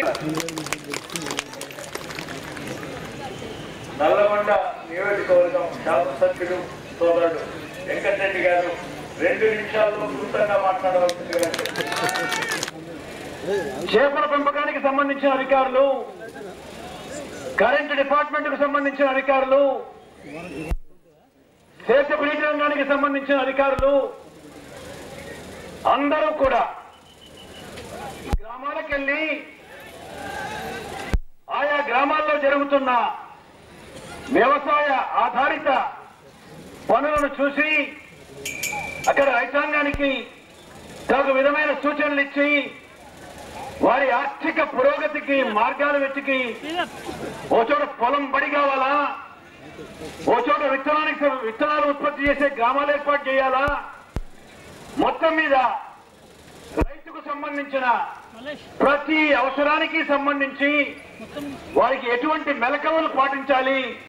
నల్లగొండ నియోజకవర్గం శాసనసభ్యుడు సోదరుడు వెంకటరెడ్డి గారు రెండు నిమిషాల్లో క్లుప్తంగా మాట్లాడవలసిందిగా చేపల పెంపకానికి సంబంధించిన అధికారులు కరెంటు డిపార్ట్మెంట్ కు సంబంధించిన అధికారులు సేద్యపు నీటి రంగానికి సంబంధించిన అధికారులు అందరూ కూడా గ్రామాలకు వెళ్ళి ఆయా గ్రామాల్లో జరుగుతున్న వ్యవసాయ ఆధారిత పనులను చూసి అక్కడ రైతాంగానికి తగు విధమైన సూచనలు ఇచ్చి వారి ఆర్థిక పురోగతికి మార్గాలు వెతికి ఓ చోట పొలం బడి కావాలా ఓ చోట విత్తనానికి విత్తనాలు ఉత్పత్తి చేసే గ్రామాలు ఏర్పాటు చేయాలా మొత్తం మీద రైతుకు సంబంధించిన ప్రతి అవసరానికి సంబంధించి వారికి ఎటువంటి మెలకువలు పాటించాలి